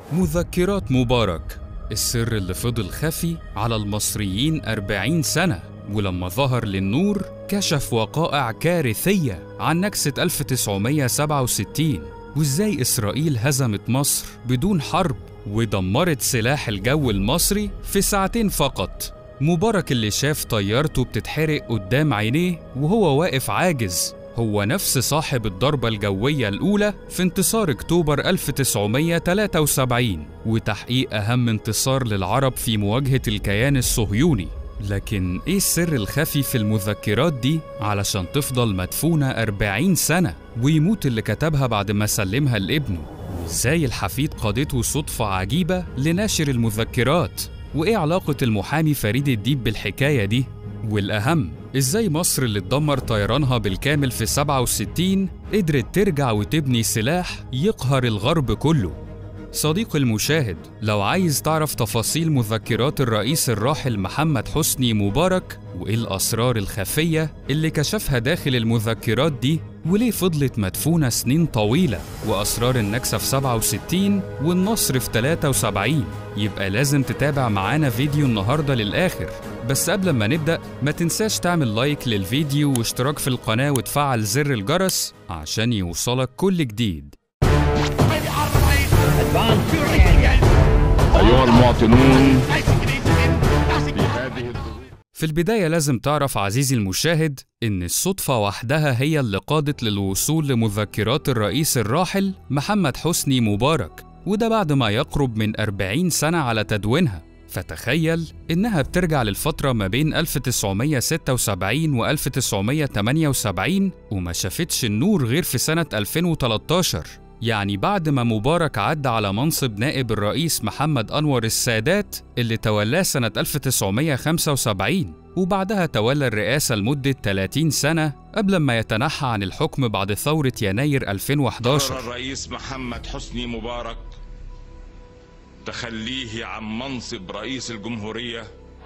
مذكرات مبارك السر اللي فضل خفي على المصريين 40 سنة ولما ظهر للنور كشف وقائع كارثية عن نكسة 1967 وإزاي إسرائيل هزمت مصر بدون حرب ودمرت سلاح الجو المصري في ساعتين فقط مبارك اللي شاف طيارته بتتحرق قدام عينيه وهو واقف عاجز هو نفس صاحب الضربة الجوية الأولى في انتصار أكتوبر 1973 وتحقيق أهم انتصار للعرب في مواجهة الكيان الصهيوني لكن إيه السر الخفي في المذكرات دي علشان تفضل مدفونة 40 سنة ويموت اللي كتبها بعد ما سلمها لابنه وإزاي الحفيد قادته صدفة عجيبة لناشر المذكرات وإيه علاقة المحامي فريد الديب بالحكاية دي والأهم إزاي مصر اللي اتدمر طيرانها بالكامل في 67 قدرت ترجع وتبني سلاح يقهر الغرب كله صديقي المشاهد لو عايز تعرف تفاصيل مذكرات الرئيس الراحل محمد حسني مبارك وإيه الأسرار الخفية اللي كشفها داخل المذكرات دي وليه فضلت مدفونة سنين طويلة وأسرار النكسة في 67 والنصر في 73 يبقى لازم تتابع معانا فيديو النهاردة للآخر بس قبل ما نبدأ ما تنساش تعمل لايك للفيديو واشتراك في القناة وتفعل زر الجرس عشان يوصلك كل جديد أيها المواطنون في هذه الظروف في البداية لازم تعرف عزيزي المشاهد إن الصدفة وحدها هي اللي قادت للوصول لمذكرات الرئيس الراحل محمد حسني مبارك وده بعد ما يقرب من 40 سنة على تدوينها فتخيل إنها بترجع للفترة ما بين 1976 و 1978 وما شافتش النور غير في سنة 2013 يعني بعد ما مبارك عدى على منصب نائب الرئيس محمد أنور السادات اللي تولاه سنة 1975 وبعدها تولى الرئاسة لمدة 30 سنة قبل ما يتنحى عن الحكم بعد ثورة يناير 2011 قرر الرئيس محمد حسني مبارك تخليه عن منصب رئيس الجمهورية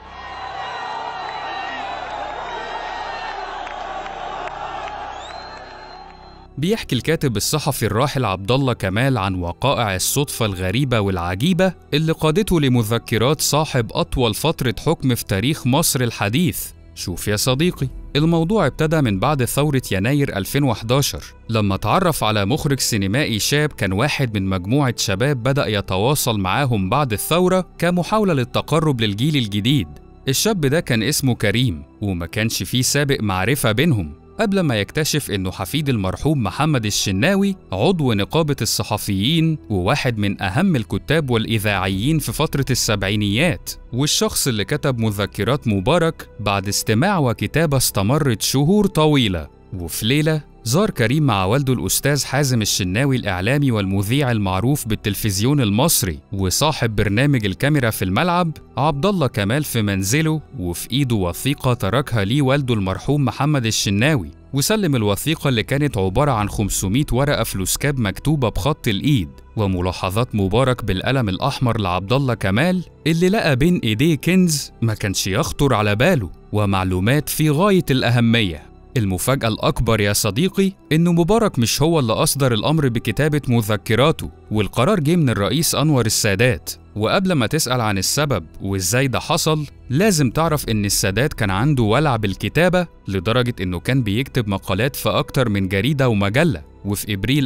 بيحكي الكاتب الصحفي الراحل عبد الله كمال عن وقائع الصدفة الغريبة والعجيبة اللي قادته لمذكرات صاحب أطول فترة حكم في تاريخ مصر الحديث. شوف يا صديقي، الموضوع ابتدى من بعد ثورة يناير 2011 لما اتعرف على مخرج سينمائي شاب كان واحد من مجموعة شباب بدأ يتواصل معاهم بعد الثورة كمحاولة للتقرب للجيل الجديد. الشاب ده كان اسمه كريم وما كانش فيه سابق معرفة بينهم قبل ما يكتشف انه حفيد المرحوم محمد الشناوي عضو نقابة الصحفيين وواحد من أهم الكتاب والإذاعيين في فترة السبعينيات والشخص اللي كتب مذكرات مبارك بعد استماع وكتابة استمرت شهور طويلة وفي ليلة زار كريم مع والده الأستاذ حازم الشناوي الإعلامي والمذيع المعروف بالتلفزيون المصري وصاحب برنامج الكاميرا في الملعب عبد الله كمال في منزله وفي إيده وثيقة تركها ليه والده المرحوم محمد الشناوي وسلم الوثيقة اللي كانت عبارة عن 500 ورقة فلوسكاب مكتوبة بخط الإيد وملاحظات مبارك بالقلم الأحمر لعبد الله كمال اللي لقى بين إيديه كنز ما كانش يخطر على باله ومعلومات في غاية الأهمية المفاجأة الأكبر يا صديقي إن مبارك مش هو اللي أصدر الأمر بكتابة مذكراته والقرار جه من الرئيس أنور السادات وقبل ما تسأل عن السبب وإزاي ده حصل لازم تعرف إن السادات كان عنده ولع بالكتابة لدرجة إنه كان بيكتب مقالات في أكتر من جريدة ومجلة وفي إبريل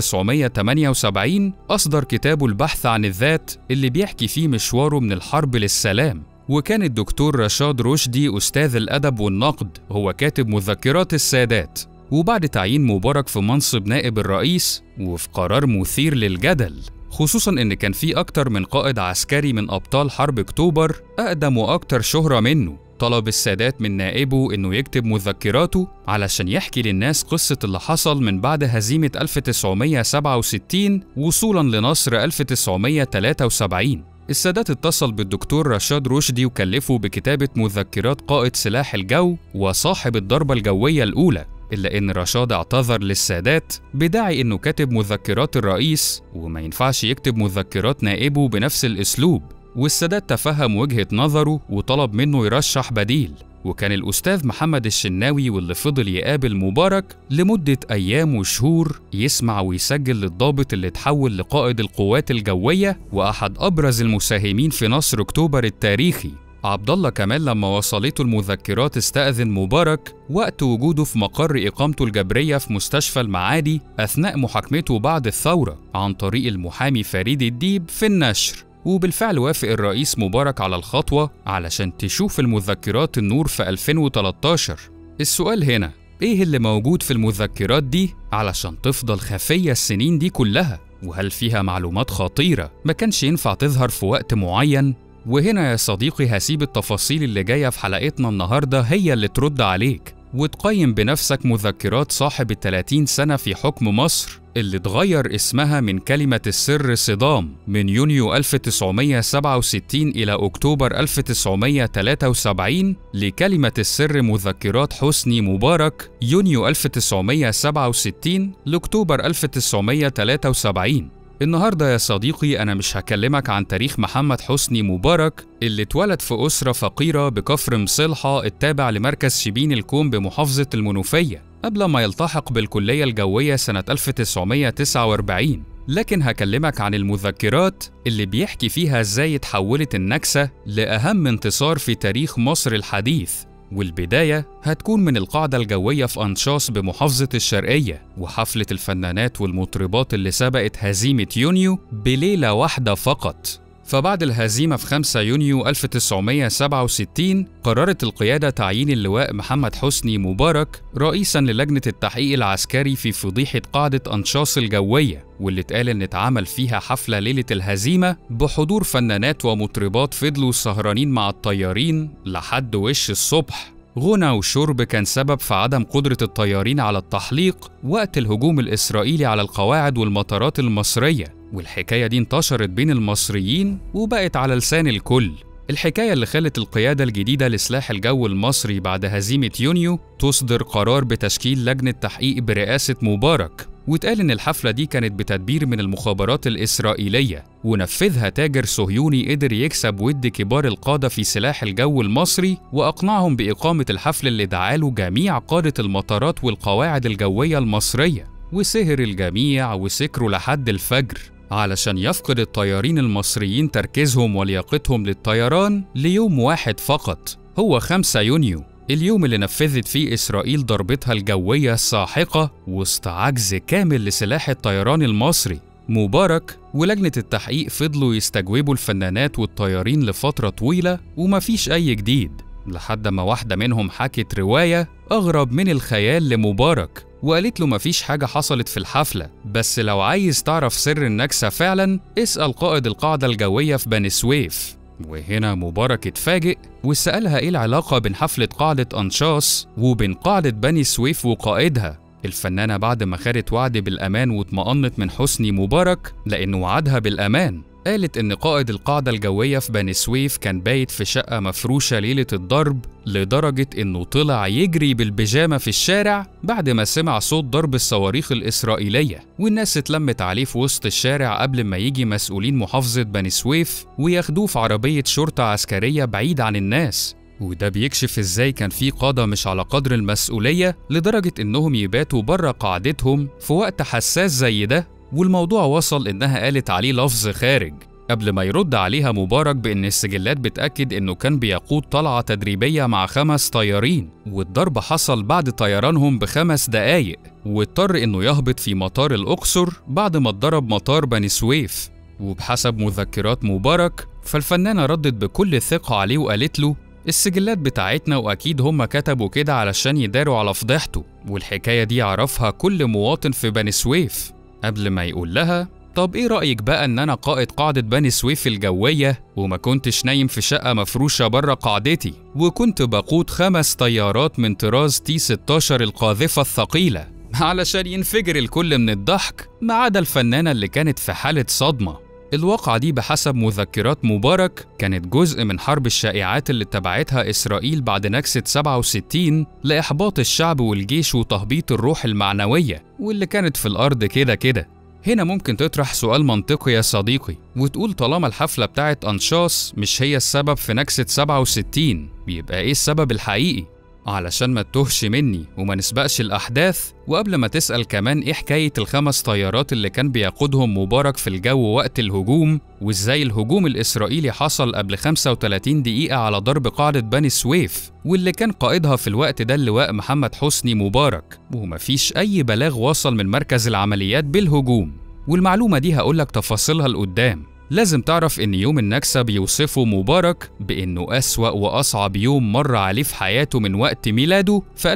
1978 أصدر كتابه البحث عن الذات اللي بيحكي فيه مشواره من الحرب للسلام وكان الدكتور رشاد رشدي أستاذ الأدب والنقد هو كاتب مذكرات السادات وبعد تعيين مبارك في منصب نائب الرئيس وفي قرار مثير للجدل خصوصا إن كان في أكتر من قائد عسكري من أبطال حرب أكتوبر أقدم وأكتر شهرة منه طلب السادات من نائبه إنه يكتب مذكراته علشان يحكي للناس قصة اللي حصل من بعد هزيمة 1967 وصولا لنصر 1973 السادات اتصل بالدكتور رشاد رشدي وكلفه بكتابة مذكرات قائد سلاح الجو وصاحب الضربة الجوية الأولى إلا إن رشاد اعتذر للسادات بداعي إنه كاتب مذكرات الرئيس وما ينفعش يكتب مذكرات نائبه بنفس الأسلوب والسادات تفهم وجهة نظره وطلب منه يرشح بديل وكان الأستاذ محمد الشناوي واللي فضل يقابل مبارك لمدة أيام وشهور يسمع ويسجل للضابط اللي اتحول لقائد القوات الجوية وأحد أبرز المساهمين في نصر أكتوبر التاريخي عبد الله كمان لما وصلته المذكرات استأذن مبارك وقت وجوده في مقر إقامته الجبرية في مستشفى المعادي أثناء محاكمته بعد الثورة عن طريق المحامي فريد الديب في النشر وبالفعل وافق الرئيس مبارك على الخطوة علشان تشوف المذكرات النور في 2013 السؤال هنا إيه اللي موجود في المذكرات دي علشان تفضل خفية السنين دي كلها؟ وهل فيها معلومات خطيرة ما كانش ينفع تظهر في وقت معين؟ وهنا يا صديقي هسيب التفاصيل اللي جاية في حلقتنا النهاردة هي اللي ترد عليك وتقيم بنفسك مذكرات صاحب ال 30 سنة في حكم مصر اللي اتغير اسمها من كلمة السر صدام من يونيو 1967 إلى أكتوبر 1973 لكلمة السر مذكرات حسني مبارك يونيو 1967 لأكتوبر 1973 النهاردة يا صديقي أنا مش هكلمك عن تاريخ محمد حسني مبارك اللي اتولد في أسرة فقيرة بكفر مصلحة التابع لمركز شبين الكوم بمحافظة المنوفية قبل ما يلتحق بالكلية الجوية سنة 1949 لكن هكلمك عن المذكرات اللي بيحكي فيها ازاي اتحولت النكسة لأهم انتصار في تاريخ مصر الحديث والبداية هتكون من القاعدة الجوية في أنشاص بمحافظة الشرقية وحفلة الفنانات والمطربات اللي سبقت هزيمة يونيو بليلة واحدة فقط فبعد الهزيمة في 5 يونيو 1967 قررت القيادة تعيين اللواء محمد حسني مبارك رئيسا للجنة التحقيق العسكري في فضيحة قاعدة أنشاص الجوية واللي اتقال إن اتعمل فيها حفلة ليلة الهزيمة بحضور فنانات ومطربات فضلوا سهرانين مع الطيارين لحد وش الصبح غنى وشرب كان سبب في عدم قدرة الطيارين على التحليق وقت الهجوم الإسرائيلي على القواعد والمطارات المصرية والحكاية دي انتشرت بين المصريين وبقت على لسان الكل الحكاية اللي خلت القيادة الجديدة لسلاح الجو المصري بعد هزيمة يونيو تصدر قرار بتشكيل لجنة تحقيق برئاسة مبارك واتقال إن الحفلة دي كانت بتدبير من المخابرات الإسرائيلية ونفذها تاجر صهيوني قدر يكسب ود كبار القادة في سلاح الجو المصري وأقنعهم بإقامة الحفل اللي دعاله جميع قادة المطارات والقواعد الجوية المصرية وسهر الجميع وسكروا لحد الفجر علشان يفقد الطيارين المصريين تركيزهم ولياقتهم للطيران ليوم واحد فقط هو 5 يونيو اليوم اللي نفذت فيه إسرائيل ضربتها الجوية الساحقة وسط عجز كامل لسلاح الطيران المصري مبارك ولجنة التحقيق فضلوا يستجوبوا الفنانات والطيارين لفترة طويلة ومفيش أي جديد لحد ما واحدة منهم حكت رواية أغرب من الخيال لمبارك وقالت له مفيش حاجة حصلت في الحفلة بس لو عايز تعرف سر النكسة فعلا اسأل قائد القاعدة الجوية في بني سويف وهنا مبارك اتفاجئ وسألها ايه العلاقة بين حفلة قاعدة أنشاص وبين قاعدة بني سويف وقائدها الفنانة بعد ما خدت وعد بالأمان واطمأنت من حسني مبارك لأنه وعدها بالأمان قالت إن قائد القاعدة الجوية في بني سويف كان بايت في شقة مفروشة ليلة الضرب لدرجة إنه طلع يجري بالبيجامة في الشارع بعد ما سمع صوت ضرب الصواريخ الإسرائيلية والناس اتلمت عليه في وسط الشارع قبل ما يجي مسؤولين محافظة بني سويف وياخدوه في عربية شرطة عسكرية بعيد عن الناس وده بيكشف ازاي كان في قادة مش على قدر المسؤولية لدرجة انهم يباتوا بره قاعدتهم في وقت حساس زي ده والموضوع وصل إنها قالت عليه لفظ خارج قبل ما يرد عليها مبارك بإن السجلات بتأكد إنه كان بيقود طلعة تدريبية مع خمس طيارين والضرب حصل بعد طيرانهم بخمس دقايق واضطر إنه يهبط في مطار الأقصر بعد ما اتضرب مطار بني سويف وبحسب مذكرات مبارك فالفنانة ردت بكل ثقة عليه وقالت له السجلات بتاعتنا وأكيد هم كتبوا كده علشان يداروا على فضيحته والحكاية دي يعرفها كل مواطن في بني سويف قبل ما يقول لها طب ايه رأيك بقى ان انا قائد قاعدة بني سويف الجوية وما كنتش نايم في شقة مفروشة بره قاعدتي وكنت بقود خمس طيارات من طراز تي 16 القاذفة الثقيلة علشان ينفجر الكل من الضحك ما عدا الفنانة اللي كانت في حالة صدمة الواقعة دي بحسب مذكرات مبارك كانت جزء من حرب الشائعات اللي اتبعتها إسرائيل بعد نكسة 67 لإحباط الشعب والجيش وتهبيط الروح المعنوية واللي كانت في الأرض كده كده هنا ممكن تطرح سؤال منطقي يا صديقي وتقول طالما الحفلة بتاعت أنشاص مش هي السبب في نكسة 67 بيبقى إيه السبب الحقيقي؟ علشان ما تتوهش مني وما نسبقش الأحداث وقبل ما تسأل كمان إيه حكاية الخمس طيارات اللي كان بيقودهم مبارك في الجو وقت الهجوم وإزاي الهجوم الإسرائيلي حصل قبل 35 دقيقة على ضرب قاعدة بني سويف واللي كان قائدها في الوقت ده اللواء محمد حسني مبارك ومفيش أي بلاغ وصل من مركز العمليات بالهجوم والمعلومة دي هقولك تفاصيلها لقدام لازم تعرف إن يوم النكسة بيوصفه مبارك بإنه أسوأ وأصعب يوم مر عليه في حياته من وقت ميلاده في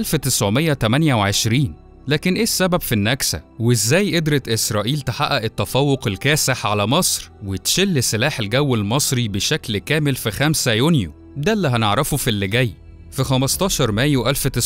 1928 لكن إيه السبب في النكسة؟ وإزاي قدرت إسرائيل تحقق التفوق الكاسح على مصر وتشل سلاح الجو المصري بشكل كامل في 5 يونيو؟ ده اللي هنعرفه في اللي جاي في 15 مايو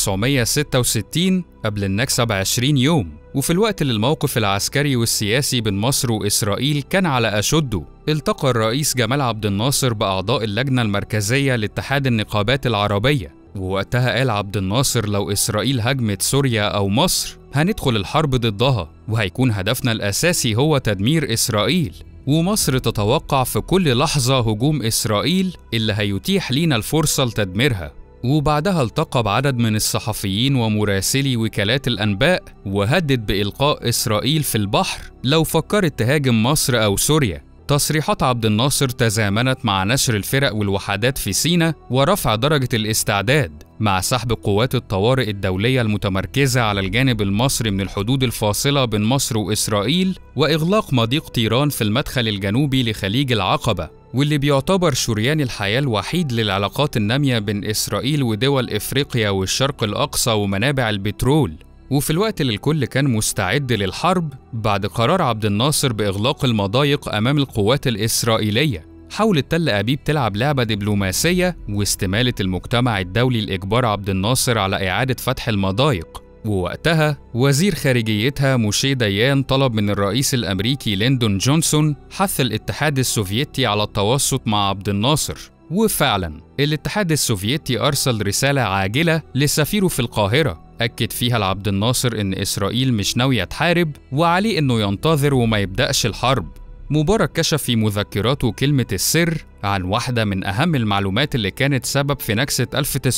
1966 قبل النكسة ب 20 يوم وفي الوقت اللي الموقف العسكري والسياسي بين مصر وإسرائيل كان على أشده التقى الرئيس جمال عبد الناصر بأعضاء اللجنة المركزية لاتحاد النقابات العربية ووقتها قال عبد الناصر لو إسرائيل هجمت سوريا أو مصر هندخل الحرب ضدها وهيكون هدفنا الأساسي هو تدمير إسرائيل ومصر تتوقع في كل لحظة هجوم إسرائيل اللي هيتيح لينا الفرصة لتدميرها وبعدها التقى بعدد من الصحفيين ومراسلي وكالات الأنباء وهدد بإلقاء إسرائيل في البحر لو فكرت تهاجم مصر أو سوريا تصريحات عبد الناصر تزامنت مع نشر الفرق والوحدات في سينا ورفع درجة الاستعداد مع سحب قوات الطوارئ الدولية المتمركزة على الجانب المصري من الحدود الفاصلة بين مصر وإسرائيل وإغلاق مضيق طيران في المدخل الجنوبي لخليج العقبة واللي بيعتبر شريان الحياة الوحيد للعلاقات النامية بين إسرائيل ودول إفريقيا والشرق الأقصى ومنابع البترول وفي الوقت اللي الكل كان مستعد للحرب بعد قرار عبد الناصر بإغلاق المضايق أمام القوات الإسرائيلية حاولت تل أبيب تلعب لعبة دبلوماسية واستمالة المجتمع الدولي لإجبار عبد الناصر على إعادة فتح المضايق ووقتها وزير خارجيتها موشي ديان طلب من الرئيس الأمريكي ليندون جونسون حث الاتحاد السوفيتي على التوسط مع عبد الناصر وفعلا الاتحاد السوفيتي أرسل رسالة عاجلة لسفيره في القاهرة أكد فيها لعبد الناصر إن إسرائيل مش ناوية تحارب وعليه إنه ينتظر وما يبدأش الحرب مبارك كشف في مذكراته كلمة السر عن واحدة من أهم المعلومات اللي كانت سبب في نكسة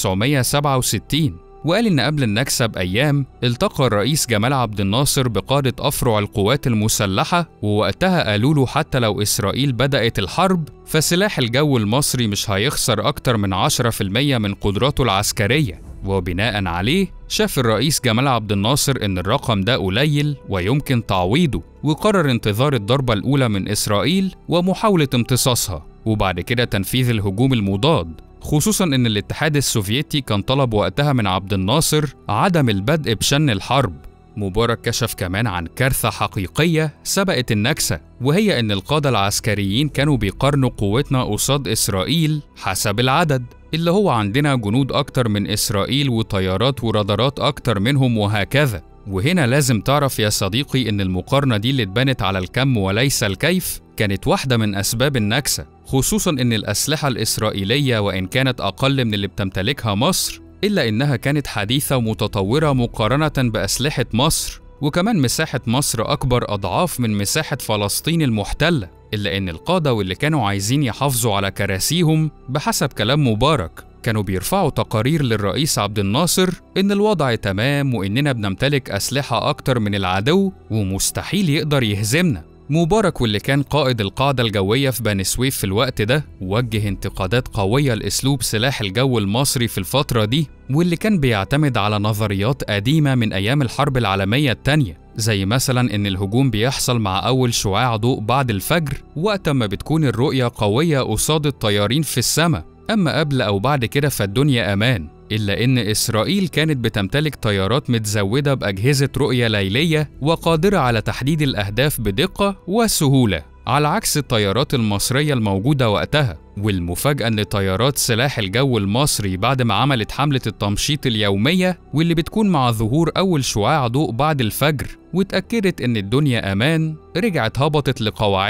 1967 وقال إن قبل النكسة بأيام التقى الرئيس جمال عبد الناصر بقادة أفرع القوات المسلحة ووقتها قالوا له حتى لو إسرائيل بدأت الحرب فسلاح الجو المصري مش هيخسر أكتر من 10% من قدراته العسكرية وبناء عليه شاف الرئيس جمال عبد الناصر إن الرقم ده قليل ويمكن تعويضه وقرر انتظار الضربة الأولى من إسرائيل ومحاولة امتصاصها وبعد كده تنفيذ الهجوم المضاد خصوصا ان الاتحاد السوفيتي كان طلب وقتها من عبد الناصر عدم البدء بشن الحرب مبارك كشف كمان عن كارثة حقيقية سبقت النكسة وهي ان القادة العسكريين كانوا بيقارنوا قوتنا قصاد اسرائيل حسب العدد اللي هو عندنا جنود اكتر من اسرائيل وطيارات ورادارات اكتر منهم وهكذا وهنا لازم تعرف يا صديقي ان المقارنة دي اللي اتبنت على الكم وليس الكيف كانت واحدة من أسباب النكسة خصوصا إن الأسلحة الإسرائيلية وإن كانت أقل من اللي بتمتلكها مصر إلا إنها كانت حديثة ومتطورة مقارنة بأسلحة مصر وكمان مساحة مصر أكبر أضعاف من مساحة فلسطين المحتلة إلا إن القادة واللي كانوا عايزين يحافظوا على كراسيهم بحسب كلام مبارك كانوا بيرفعوا تقارير للرئيس عبد الناصر إن الوضع تمام وإننا بنمتلك أسلحة أكتر من العدو ومستحيل يقدر يهزمنا مبارك واللي كان قائد القاعدة الجوية في بني سويف في الوقت ده وجه انتقادات قوية لأسلوب سلاح الجو المصري في الفترة دي واللي كان بيعتمد على نظريات قديمة من أيام الحرب العالمية التانية زي مثلا إن الهجوم بيحصل مع أول شعاع ضوء بعد الفجر وقت ما بتكون الرؤية قوية قصاد الطيارين في السماء أما قبل أو بعد كده فالدنيا أمان إلا إن إسرائيل كانت بتمتلك طيارات متزودة بأجهزة رؤية ليلية وقادرة على تحديد الأهداف بدقة وسهولة على عكس الطيارات المصرية الموجودة وقتها والمفاجأة إن طيارات سلاح الجو المصري بعد ما عملت حملة التمشيط اليومية واللي بتكون مع ظهور أول شعاع ضوء بعد الفجر واتأكدت إن الدنيا أمان رجعت هبطت لقواعدها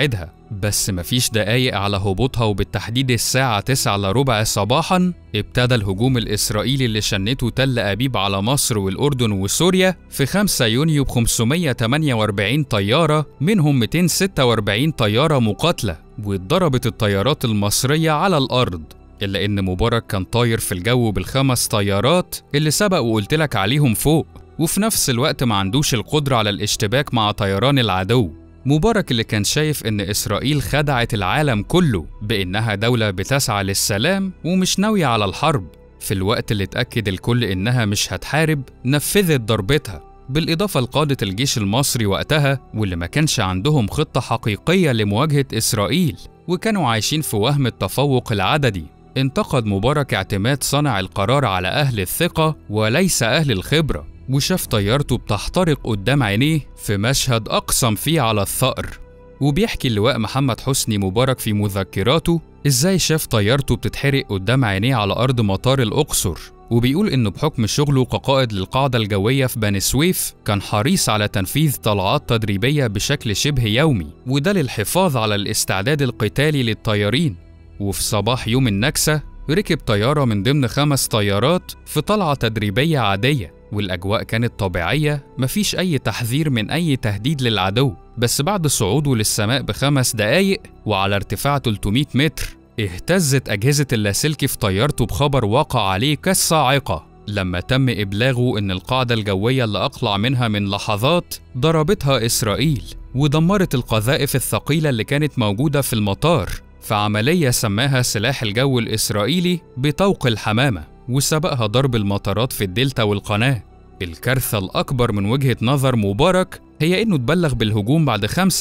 بس مفيش دقايق على هبوطها وبالتحديد الساعة 9 إلا ربع صباحا ابتدى الهجوم الإسرائيلي اللي شنته تل أبيب على مصر والأردن وسوريا في 5 يونيو ب 548 طيارة منهم 246 طيارة مقاتلة واتضربت الطيارات المصرية على الأرض إلا إن مبارك كان طاير في الجو بالخمس طيارات اللي سبق وقلتلك عليهم فوق وفي نفس الوقت ما عندوش القدرة على الاشتباك مع طيران العدو مبارك اللي كان شايف إن إسرائيل خدعت العالم كله بإنها دولة بتسعى للسلام ومش ناوية على الحرب في الوقت اللي اتأكد الكل إنها مش هتحارب نفذت ضربتها بالإضافة لقادة الجيش المصري وقتها واللي ما كانش عندهم خطة حقيقية لمواجهة إسرائيل وكانوا عايشين في وهم التفوق العددي انتقد مبارك اعتماد صانع القرار على أهل الثقة وليس أهل الخبرة وشاف طيارته بتحترق قدام عينيه في مشهد أقسم فيه على الثأر وبيحكي اللواء محمد حسني مبارك في مذكراته إزاي شاف طيارته بتتحرق قدام عينيه على أرض مطار الأقصر وبيقول إنه بحكم شغله كقائد للقاعدة الجوية في بني سويف كان حريص على تنفيذ طلعات تدريبية بشكل شبه يومي وده للحفاظ على الاستعداد القتالي للطيارين وفي صباح يوم النكسة ركب طيارة من ضمن خمس طيارات في طلعة تدريبية عادية والأجواء كانت طبيعية مفيش أي تحذير من أي تهديد للعدو بس بعد صعوده للسماء بخمس دقايق وعلى ارتفاع 300 متر اهتزت أجهزة اللاسلكي في طيارته بخبر وقع عليه كالصاعقة لما تم إبلاغه إن القاعدة الجوية اللي أقلع منها من لحظات ضربتها إسرائيل ودمرت القذائف الثقيلة اللي كانت موجودة في المطار في عملية سماها سلاح الجو الإسرائيلي بطوق الحمامة وسبقها ضرب المطارات في الدلتا والقناة الكارثة الأكبر من وجهة نظر مبارك هي إنه تبلغ بالهجوم بعد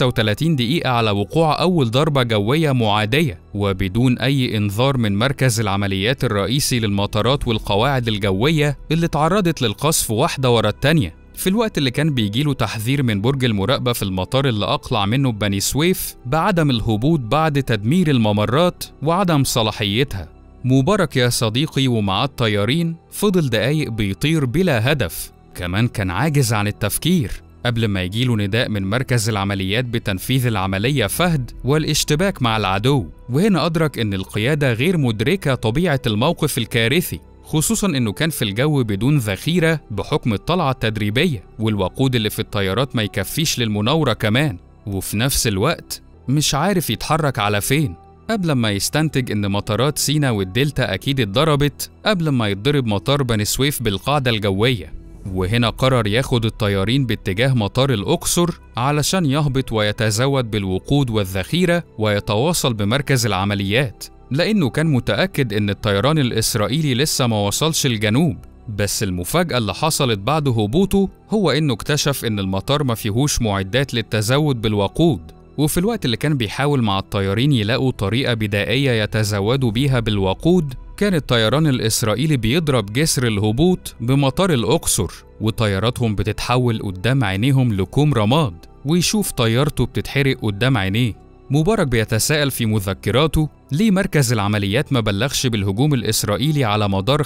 35 دقيقة على وقوع أول ضربة جوية معادية وبدون أي إنذار من مركز العمليات الرئيسي للمطارات والقواعد الجوية اللي تعرضت للقصف واحدة ورا التانية في الوقت اللي كان بيجيله تحذير من برج المراقبة في المطار اللي أقلع منه بني سويف بعدم الهبوط بعد تدمير الممرات وعدم صلاحيتها مبارك يا صديقي ومعاه الطيارين فضل دقايق بيطير بلا هدف كمان كان عاجز عن التفكير قبل ما يجيله نداء من مركز العمليات بتنفيذ العملية فهد والاشتباك مع العدو وهنا أدرك إن القيادة غير مدركة طبيعة الموقف الكارثي خصوصا انه كان في الجو بدون ذخيره بحكم الطلعه التدريبيه والوقود اللي في الطيارات ما يكفيش للمناوره كمان وفي نفس الوقت مش عارف يتحرك على فين قبل ما يستنتج ان مطارات سينا والدلتا اكيد اتضربت قبل ما يتضرب مطار بني سويف بالقاعده الجويه وهنا قرر ياخد الطيارين باتجاه مطار الأقصر علشان يهبط ويتزود بالوقود والذخيرة ويتواصل بمركز العمليات لأنه كان متأكد إن الطيران الإسرائيلي لسه ما وصلش الجنوب بس المفاجأة اللي حصلت بعد هبوطه هو إنه اكتشف إن المطار ما فيهوش معدات للتزود بالوقود وفي الوقت اللي كان بيحاول مع الطيارين يلاقوا طريقة بدائية يتزودوا بيها بالوقود كان الطيران الإسرائيلي بيضرب جسر الهبوط بمطار الأقصر وطياراتهم بتتحول قدام عينيهم لكوم رماد ويشوف طيارته بتتحرق قدام عينيه مبارك بيتساءل في مذكراته ليه مركز العمليات ما بلغش بالهجوم الإسرائيلي على مدار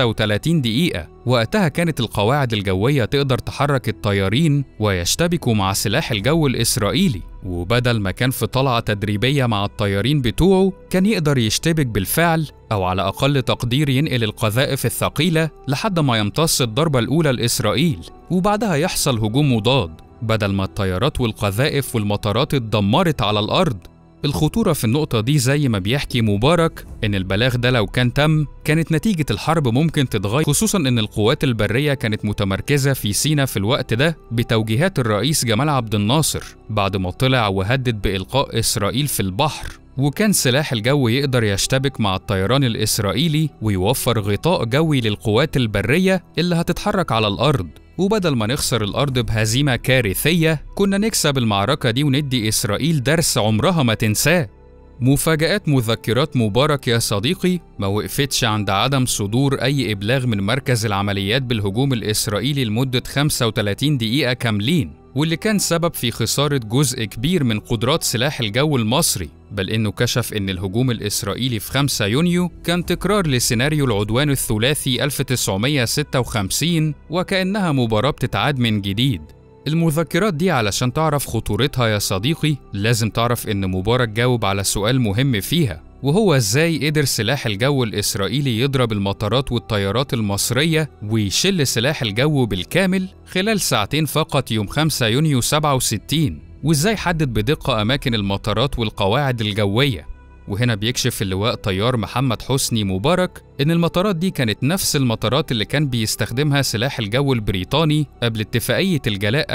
35 دقيقة وقتها كانت القواعد الجوية تقدر تحرك الطيارين ويشتبكوا مع سلاح الجو الإسرائيلي وبدل ما كان في طلعة تدريبية مع الطيارين بتوعه كان يقدر يشتبك بالفعل أو على أقل تقدير ينقل القذائف الثقيلة لحد ما يمتص الضربة الأولى لإسرائيل وبعدها يحصل هجوم مضاد بدل ما الطيارات والقذائف والمطارات اتدمرت على الأرض الخطورة في النقطة دي زي ما بيحكي مبارك إن البلاغ ده لو كان تم كانت نتيجة الحرب ممكن تتغير خصوصا إن القوات البرية كانت متمركزة في سينا في الوقت ده بتوجيهات الرئيس جمال عبد الناصر بعد ما طلع وهدد بإلقاء إسرائيل في البحر وكان سلاح الجو يقدر يشتبك مع الطيران الإسرائيلي ويوفر غطاء جوي للقوات البرية اللي هتتحرك على الأرض وبدل ما نخسر الأرض بهزيمة كارثية كنا نكسب المعركة دي وندي إسرائيل درس عمرها ما تنساه مفاجآت مذكرات مبارك يا صديقي ما وقفتش عند عدم صدور أي إبلاغ من مركز العمليات بالهجوم الإسرائيلي لمدة 35 دقيقة كاملين واللي كان سبب في خسارة جزء كبير من قدرات سلاح الجو المصري بل إنه كشف إن الهجوم الإسرائيلي في 5 يونيو كان تكرار لسيناريو العدوان الثلاثي 1956 وكأنها مباراة بتتعاد من جديد المذكرات دي علشان تعرف خطورتها يا صديقي لازم تعرف إن مبارك جاوب على سؤال مهم فيها وهو ازاي قدر سلاح الجو الإسرائيلي يضرب المطارات والطيارات المصرية ويشل سلاح الجو بالكامل خلال ساعتين فقط يوم 5 يونيو 67 وازاي حدد بدقة أماكن المطارات والقواعد الجوية وهنا بيكشف اللواء طيار محمد حسني مبارك إن المطارات دي كانت نفس المطارات اللي كان بيستخدمها سلاح الجو البريطاني قبل اتفاقية الجلاء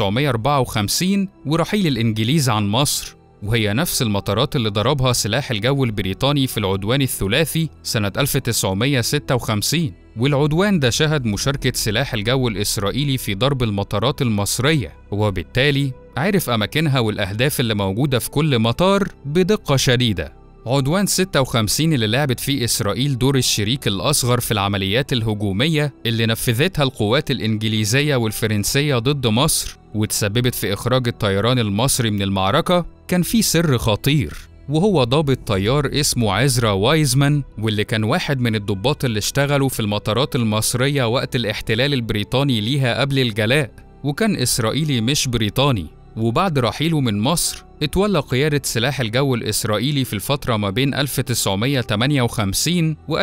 1954 ورحيل الإنجليز عن مصر وهي نفس المطارات اللي ضربها سلاح الجو البريطاني في العدوان الثلاثي سنة 1956 والعدوان ده شهد مشاركة سلاح الجو الإسرائيلي في ضرب المطارات المصرية وبالتالي عرف أماكنها والأهداف اللي موجودة في كل مطار بدقة شديدة عدوان 56 اللي لعبت فيه إسرائيل دور الشريك الأصغر في العمليات الهجومية اللي نفذتها القوات الإنجليزية والفرنسية ضد مصر وتسببت في إخراج الطيران المصري من المعركة كان في سر خطير وهو ضابط طيار اسمه عزرا وايزمان واللي كان واحد من الضباط اللي اشتغلوا في المطارات المصرية وقت الاحتلال البريطاني ليها قبل الجلاء وكان إسرائيلي مش بريطاني وبعد رحيله من مصر اتولى قيادة سلاح الجو الإسرائيلي في الفترة ما بين 1958 و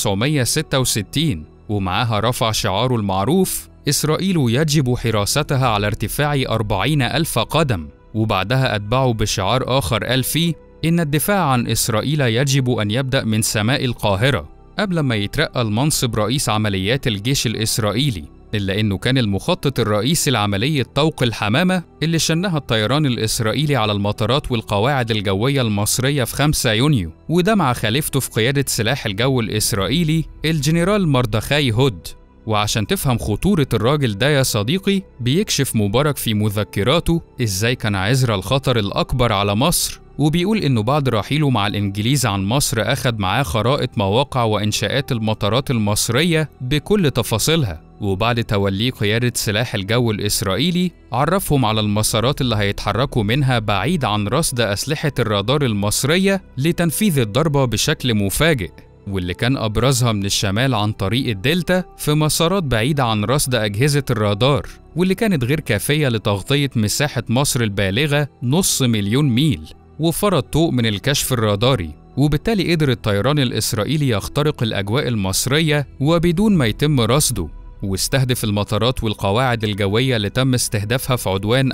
1966 ومعاها رفع شعاره المعروف إسرائيل يجب حراستها على ارتفاع أربعين ألف قدم وبعدها أتبعه بشعار آخر قال فيه إن الدفاع عن إسرائيل يجب أن يبدأ من سماء القاهرة قبل ما يترقى لمنصب رئيس عمليات الجيش الإسرائيلي إلا إنه كان المخطط الرئيسي لعملية طوق الحمامة اللي شنها الطيران الإسرائيلي على المطارات والقواعد الجوية المصرية في 5 يونيو وده مع خليفته في قيادة سلاح الجو الإسرائيلي الجنرال مردخاي هود وعشان تفهم خطورة الراجل ده يا صديقي بيكشف مبارك في مذكراته إزاي كان عزرا الخطر الأكبر على مصر وبيقول إنه بعد رحيله مع الإنجليز عن مصر أخد معاه خرائط مواقع وإنشاءات المطارات المصرية بكل تفاصيلها وبعد توليه قيادة سلاح الجو الإسرائيلي عرفهم على المسارات اللي هيتحركوا منها بعيد عن رصد أسلحة الرادار المصرية لتنفيذ الضربة بشكل مفاجئ واللي كان أبرزها من الشمال عن طريق الدلتا في مسارات بعيدة عن رصد أجهزة الرادار واللي كانت غير كافية لتغطية مساحة مصر البالغة نص مليون ميل وفرض طوق من الكشف الراداري وبالتالي قدر الطيران الإسرائيلي يخترق الأجواء المصرية وبدون ما يتم رصده واستهدف المطارات والقواعد الجوية اللي تم استهدافها في عدوان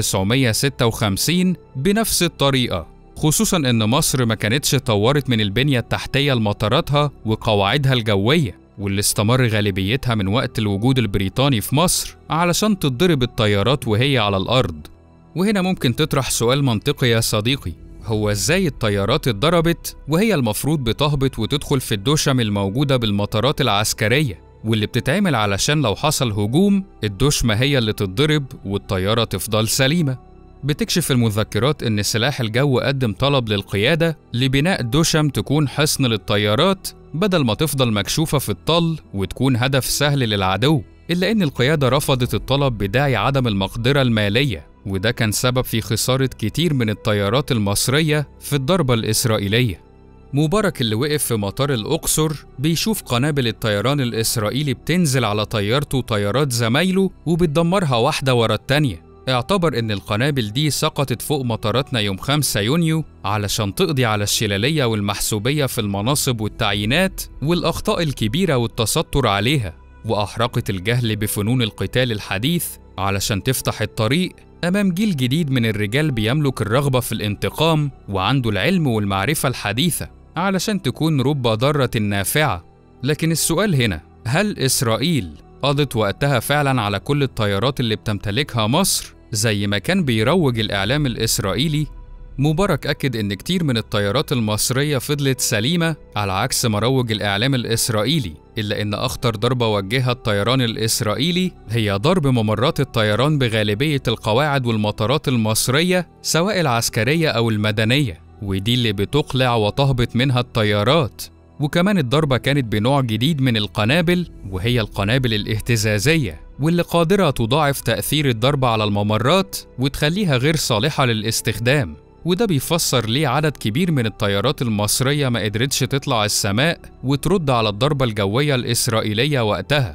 1956 بنفس الطريقة خصوصا إن مصر ما كانتش طورت من البنية التحتية لمطاراتها وقواعدها الجوية واللي استمر غالبيتها من وقت الوجود البريطاني في مصر علشان تتضرب الطيارات وهي على الأرض وهنا ممكن تطرح سؤال منطقي يا صديقي هو ازاي الطيارات اتضربت وهي المفروض بتهبط وتدخل في الدشم الموجودة بالمطارات العسكرية واللي بتتعمل علشان لو حصل هجوم الدشمة هي اللي تتضرب والطيارة تفضل سليمة بتكشف المذكرات إن سلاح الجو قدم طلب للقيادة لبناء دشم تكون حصن للطيارات بدل ما تفضل مكشوفة في الطل وتكون هدف سهل للعدو إلا إن القيادة رفضت الطلب بداعي عدم المقدرة المالية وده كان سبب في خسارة كتير من الطيارات المصرية في الضربة الإسرائيلية مبارك اللي وقف في مطار الأقصر بيشوف قنابل الطيران الإسرائيلي بتنزل على طيارته وطيارات زمايله وبتدمرها واحدة ورا التانية اعتبر إن القنابل دي سقطت فوق مطاراتنا يوم 5 يونيو علشان تقضي على الشلالية والمحسوبية في المناصب والتعيينات والأخطاء الكبيرة والتستر عليها وأحرقت الجهل بفنون القتال الحديث علشان تفتح الطريق أمام جيل جديد من الرجال بيملك الرغبة في الانتقام وعنده العلم والمعرفة الحديثة علشان تكون رب ضارة نافعة لكن السؤال هنا هل إسرائيل قضت وقتها فعلا على كل الطيارات اللي بتمتلكها مصر زي ما كان بيروج الإعلام الإسرائيلي مبارك أكد إن كتير من الطيارات المصرية فضلت سليمة على عكس ما روج الإعلام الإسرائيلي إلا إن أخطر ضربة وجهها الطيران الإسرائيلي هي ضرب ممرات الطيران بغالبية القواعد والمطارات المصرية سواء العسكرية أو المدنية ودي اللي بتقلع وتهبط منها الطيارات وكمان الضربة كانت بنوع جديد من القنابل وهي القنابل الاهتزازية واللي قادرة تضاعف تأثير الضربة على الممرات وتخليها غير صالحة للاستخدام وده بيفسر ليه عدد كبير من الطيارات المصرية ما قدرتش تطلع السماء وترد على الضربة الجوية الإسرائيلية وقتها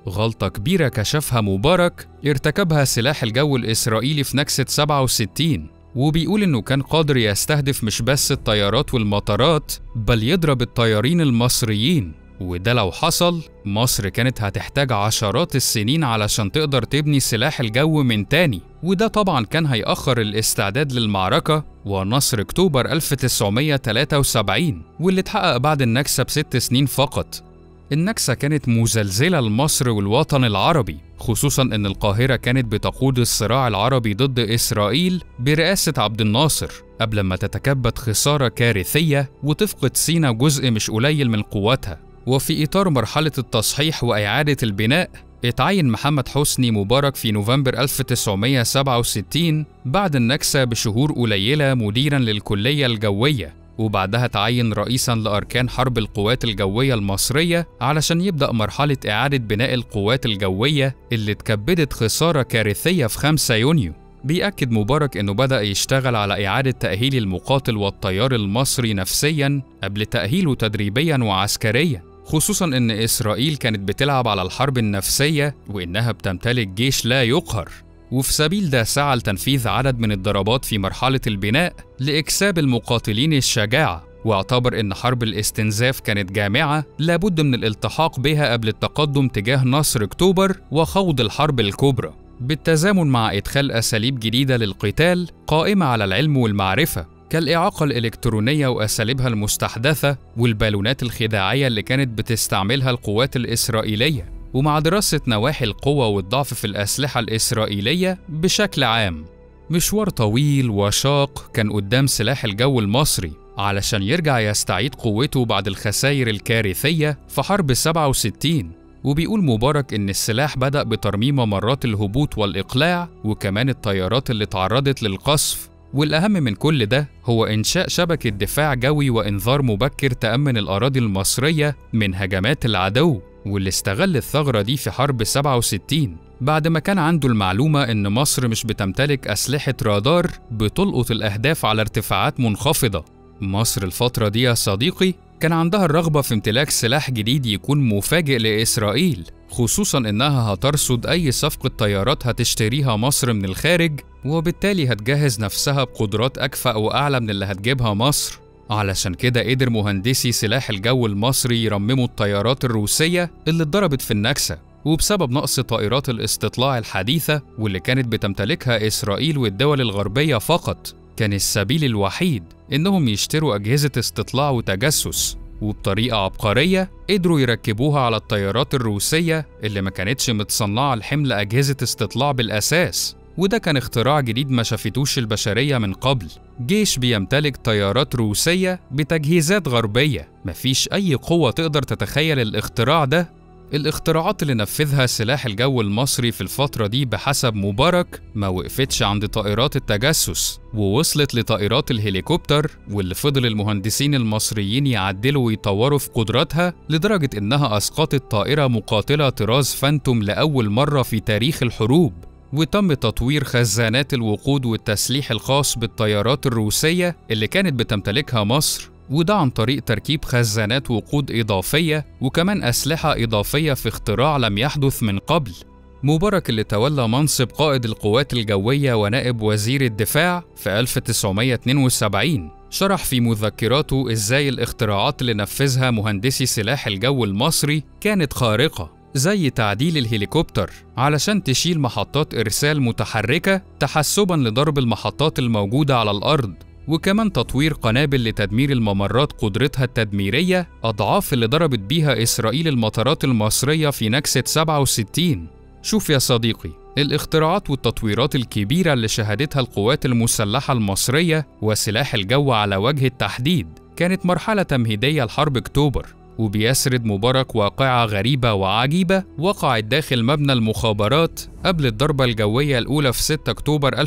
غلطة كبيرة كشفها مبارك ارتكبها سلاح الجو الإسرائيلي في نكسة 67 وبيقول إنه كان قادر يستهدف مش بس الطيارات والمطارات بل يضرب الطيارين المصريين وده لو حصل مصر كانت هتحتاج عشرات السنين علشان تقدر تبني سلاح الجو من تاني وده طبعا كان هيأخر الاستعداد للمعركة ونصر أكتوبر 1973 واللي اتحقق بعد النكسة بست سنين فقط النكسة كانت مزلزلة لمصر والوطن العربي خصوصا أن القاهرة كانت بتقود الصراع العربي ضد إسرائيل برئاسة عبد الناصر قبل ما تتكبد خسارة كارثية وتفقد سينا جزء مش قليل من قوتها وفي إطار مرحلة التصحيح وإعادة البناء اتعين محمد حسني مبارك في نوفمبر 1967 بعد النكسة بشهور قليلة مديرا للكلية الجوية وبعدها تعين رئيسا لأركان حرب القوات الجوية المصرية علشان يبدأ مرحلة إعادة بناء القوات الجوية اللي اتكبدت خسارة كارثية في 5 يونيو بيأكد مبارك إنه بدأ يشتغل على إعادة تأهيل المقاتل والطيار المصري نفسيا قبل تأهيله تدريبيا وعسكريا خصوصا إن إسرائيل كانت بتلعب على الحرب النفسية وإنها بتمتلك جيش لا يقهر وفي سبيل ده سعى لتنفيذ عدد من الضربات في مرحلة البناء لإكساب المقاتلين الشجاعة واعتبر إن حرب الاستنزاف كانت جامعة لابد من الالتحاق بها قبل التقدم تجاه نصر أكتوبر وخوض الحرب الكبرى بالتزامن مع إدخال أساليب جديدة للقتال قائمة على العلم والمعرفة كالإعاقة الإلكترونية وأساليبها المستحدثة والبالونات الخداعية اللي كانت بتستعملها القوات الإسرائيلية ومع دراسة نواحي القوة والضعف في الأسلحة الإسرائيلية بشكل عام مشوار طويل وشاق كان قدام سلاح الجو المصري علشان يرجع يستعيد قوته بعد الخسائر الكارثية في حرب 67 وبيقول مبارك إن السلاح بدأ بترميم ممرات الهبوط والإقلاع وكمان الطيارات اللي تعرضت للقصف والأهم من كل ده هو إنشاء شبكة دفاع جوي وإنذار مبكر تأمن الأراضي المصرية من هجمات العدو واللي استغل الثغرة دي في حرب 67 بعد ما كان عنده المعلومة إن مصر مش بتمتلك أسلحة رادار بتلقط الأهداف على ارتفاعات منخفضة مصر الفترة دي يا صديقي كان عندها الرغبة في امتلاك سلاح جديد يكون مفاجئ لإسرائيل خصوصا إنها هترصد أي صفقة طيارات هتشتريها مصر من الخارج وبالتالي هتجهز نفسها بقدرات أكفأ وأعلى من اللي هتجيبها مصر علشان كده قدر مهندسي سلاح الجو المصري يرمموا الطيارات الروسية اللي اتضربت في النكسة وبسبب نقص طائرات الاستطلاع الحديثة واللي كانت بتمتلكها إسرائيل والدول الغربية فقط كان السبيل الوحيد إنهم يشتروا أجهزة استطلاع وتجسس وبطريقة عبقرية قدروا يركبوها على الطيارات الروسية اللي ما كانتش متصنعة لحمل أجهزة استطلاع بالأساس وده كان اختراع جديد ما شافتوش البشرية من قبل جيش بيمتلك طيارات روسية بتجهيزات غربية مفيش أي قوة تقدر تتخيل الاختراع ده الاختراعات اللي نفذها سلاح الجو المصري في الفترة دي بحسب مبارك ما وقفتش عند طائرات التجسس ووصلت لطائرات الهليكوبتر واللي فضل المهندسين المصريين يعدلوا ويطوروا في قدراتها لدرجة إنها أسقطت طائرة مقاتلة طراز فانتوم لأول مرة في تاريخ الحروب وتم تطوير خزانات الوقود والتسليح الخاص بالطيارات الروسية اللي كانت بتمتلكها مصر وده عن طريق تركيب خزانات وقود إضافية وكمان أسلحة إضافية في اختراع لم يحدث من قبل مبارك اللي تولى منصب قائد القوات الجوية ونائب وزير الدفاع في 1972 شرح في مذكراته إزاي الاختراعات اللي نفذها مهندسي سلاح الجو المصري كانت خارقة زي تعديل الهليكوبتر علشان تشيل محطات إرسال متحركة تحسبا لضرب المحطات الموجودة على الأرض وكمان تطوير قنابل لتدمير الممرات قدرتها التدميرية أضعاف اللي ضربت بيها إسرائيل المطارات المصرية في نكسة 67 شوف يا صديقي الاختراعات والتطويرات الكبيرة اللي شهدتها القوات المسلحة المصرية وسلاح الجو على وجه التحديد كانت مرحلة تمهيدية لحرب أكتوبر وبيسرد مبارك واقعة غريبة وعجيبة وقعت داخل مبنى المخابرات قبل الضربة الجوية الأولى في 6 أكتوبر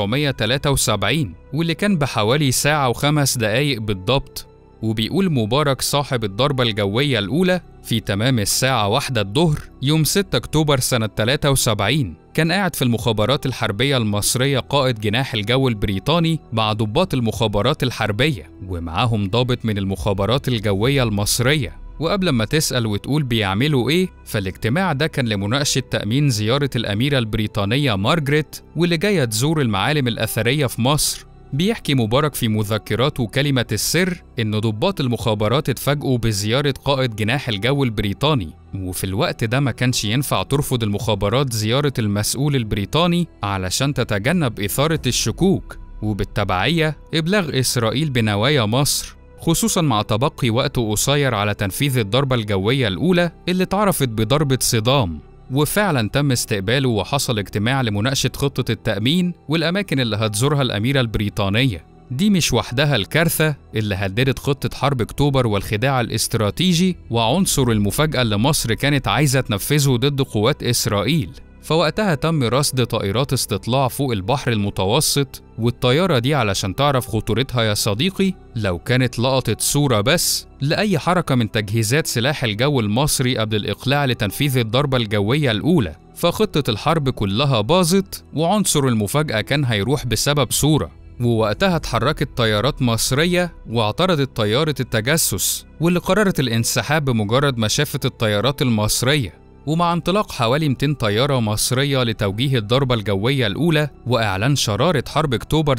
1973 واللي كان بحوالي ساعة وخمس دقايق بالضبط وبيقول مبارك صاحب الضربة الجوية الأولى في تمام الساعة واحدة الظهر يوم 6 أكتوبر سنة 73 كان قاعد في المخابرات الحربية المصرية قائد جناح الجو البريطاني مع ضباط المخابرات الحربية ومعاهم ضابط من المخابرات الجوية المصرية وقبل ما تسأل وتقول بيعملوا إيه فالاجتماع ده كان لمناقشة تأمين زيارة الأميرة البريطانية مارجريت واللي جاية تزور المعالم الأثرية في مصر بيحكي مبارك في مذكراته كلمة السر إن ضباط المخابرات اتفاجئوا بزيارة قائد جناح الجو البريطاني وفي الوقت ده ما كانش ينفع ترفض المخابرات زيارة المسؤول البريطاني علشان تتجنب إثارة الشكوك وبالتبعية إبلاغ إسرائيل بنوايا مصر خصوصا مع تبقي وقت قصير على تنفيذ الضربة الجوية الأولى اللي اتعرفت بضربة صدام وفعلا تم استقباله وحصل اجتماع لمناقشة خطة التأمين والأماكن اللي هتزورها الأميرة البريطانية دي مش وحدها الكارثة اللي هددت خطة حرب أكتوبر والخداع الاستراتيجي وعنصر المفاجأة اللي مصر كانت عايزة تنفذه ضد قوات إسرائيل فوقتها تم رصد طائرات استطلاع فوق البحر المتوسط والطيارة دي علشان تعرف خطورتها يا صديقي لو كانت لقطت صورة بس لأي حركة من تجهيزات سلاح الجو المصري قبل الإقلاع لتنفيذ الضربة الجوية الأولى فخطة الحرب كلها باظت وعنصر المفاجأة كان هيروح بسبب صورة ووقتها اتحركت طيارات مصرية واعترضت طيارة التجسس واللي قررت الانسحاب بمجرد ما شافت الطيارات المصرية ومع انطلاق حوالي 200 طيارة مصرية لتوجيه الضربة الجوية الأولى وإعلان شرارة حرب أكتوبر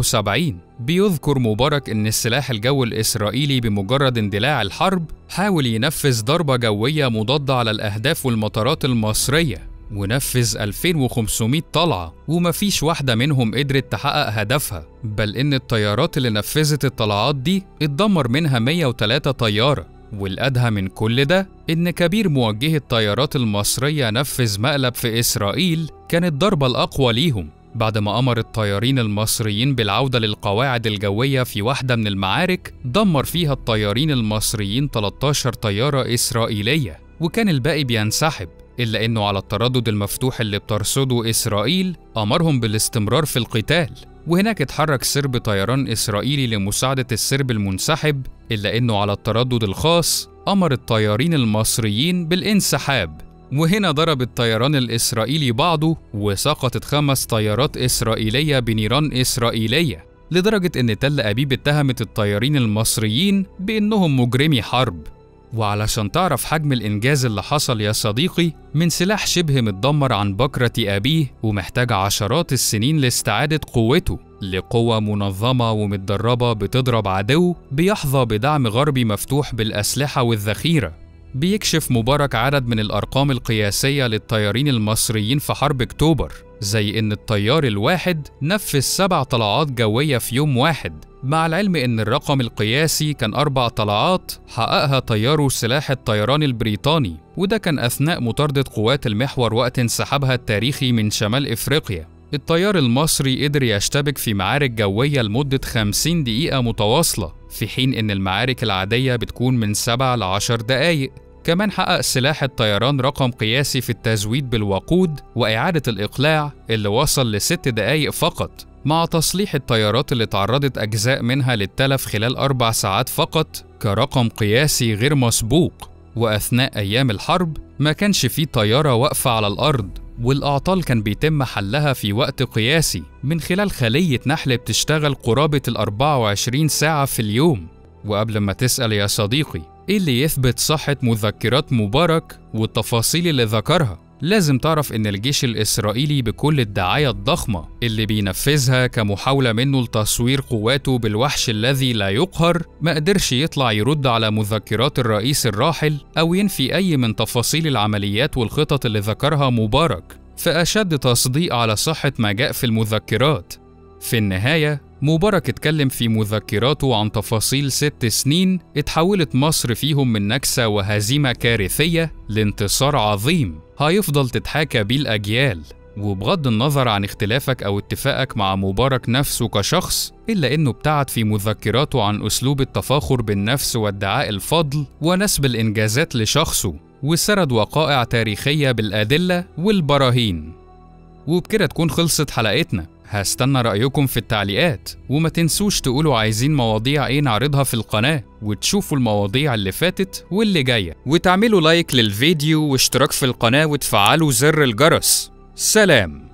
73 بيذكر مبارك إن السلاح الجوي الإسرائيلي بمجرد اندلاع الحرب حاول ينفذ ضربة جوية مضادة على الأهداف والمطارات المصرية ونفذ 2500 طلعة ومفيش واحدة منهم قدرت تحقق هدفها بل إن الطيارات اللي نفذت الطلعات دي اتدمر منها 103 طيارة والأدهى من كل ده إن كبير موجهي الطيارات المصرية نفذ مقلب في إسرائيل كانت الضربة الأقوى ليهم بعد ما أمر الطيارين المصريين بالعودة للقواعد الجوية في واحدة من المعارك دمر فيها الطيارين المصريين 13 طيارة إسرائيلية وكان الباقي بينسحب إلا إنه على التردد المفتوح اللي بترصده إسرائيل أمرهم بالاستمرار في القتال وهناك اتحرك سرب طيران إسرائيلي لمساعدة السرب المنسحب إلا إنه على التردد الخاص أمر الطيارين المصريين بالانسحاب وهنا ضرب الطيران الإسرائيلي بعضه وسقطت خمس طيارات إسرائيلية بنيران إسرائيلية لدرجة إن تل أبيب اتهمت الطيارين المصريين بإنهم مجرمي حرب وعلشان تعرف حجم الإنجاز اللي حصل يا صديقي من سلاح شبه متدمر عن بكرة أبيه ومحتاج عشرات السنين لاستعادة قوته لقوة منظمة ومتدربة بتضرب عدو بيحظى بدعم غربي مفتوح بالأسلحة والذخيرة بيكشف مبارك عدد من الأرقام القياسية للطيارين المصريين في حرب أكتوبر زي إن الطيار الواحد نفذ سبع طلعات جوية في يوم واحد مع العلم إن الرقم القياسي كان أربع طلعات حققها طياره سلاح الطيران البريطاني وده كان أثناء مطاردة قوات المحور وقت انسحابها التاريخي من شمال إفريقيا الطيار المصري قدر يشتبك في معارك جوية لمدة 50 دقيقة متواصلة في حين إن المعارك العادية بتكون من 7 ل 10 دقايق كمان حقق سلاح الطيران رقم قياسي في التزويد بالوقود وإعادة الإقلاع اللي وصل لست دقايق فقط مع تصليح الطيارات اللي تعرضت أجزاء منها للتلف خلال أربع ساعات فقط كرقم قياسي غير مسبوق وأثناء أيام الحرب ما كانش فيه طيارة واقفة على الأرض والأعطال كان بيتم حلها في وقت قياسي من خلال خلية نحل بتشتغل قرابة ال 24 ساعة في اليوم وقبل ما تسأل يا صديقي إيه اللي يثبت صحة مذكرات مبارك والتفاصيل اللي ذكرها لازم تعرف إن الجيش الإسرائيلي بكل الدعاية الضخمة اللي بينفذها كمحاولة منه لتصوير قواته بالوحش الذي لا يقهر ما قدرش يطلع يرد على مذكرات الرئيس الراحل أو ينفي أي من تفاصيل العمليات والخطط اللي ذكرها مبارك فأشد تصديق على صحة ما جاء في المذكرات في النهاية مبارك اتكلم في مذكراته عن تفاصيل ست سنين اتحولت مصر فيهم من نكسة وهزيمة كارثية لانتصار عظيم هيفضل تتحاكى بيه الأجيال وبغض النظر عن اختلافك أو اتفاقك مع مبارك نفسه كشخص إلا إنه ابتعد في مذكراته عن أسلوب التفاخر بالنفس وادعاء الفضل ونسب الإنجازات لشخصه وسرد وقائع تاريخية بالأدلة والبراهين وبكده تكون خلصت حلقتنا هستنى رأيكم في التعليقات وما تنسوش تقولوا عايزين مواضيع ايه نعرضها في القناة وتشوفوا المواضيع اللي فاتت واللي جاية وتعملوا لايك للفيديو واشتراك في القناة وتفعلوا زر الجرس سلام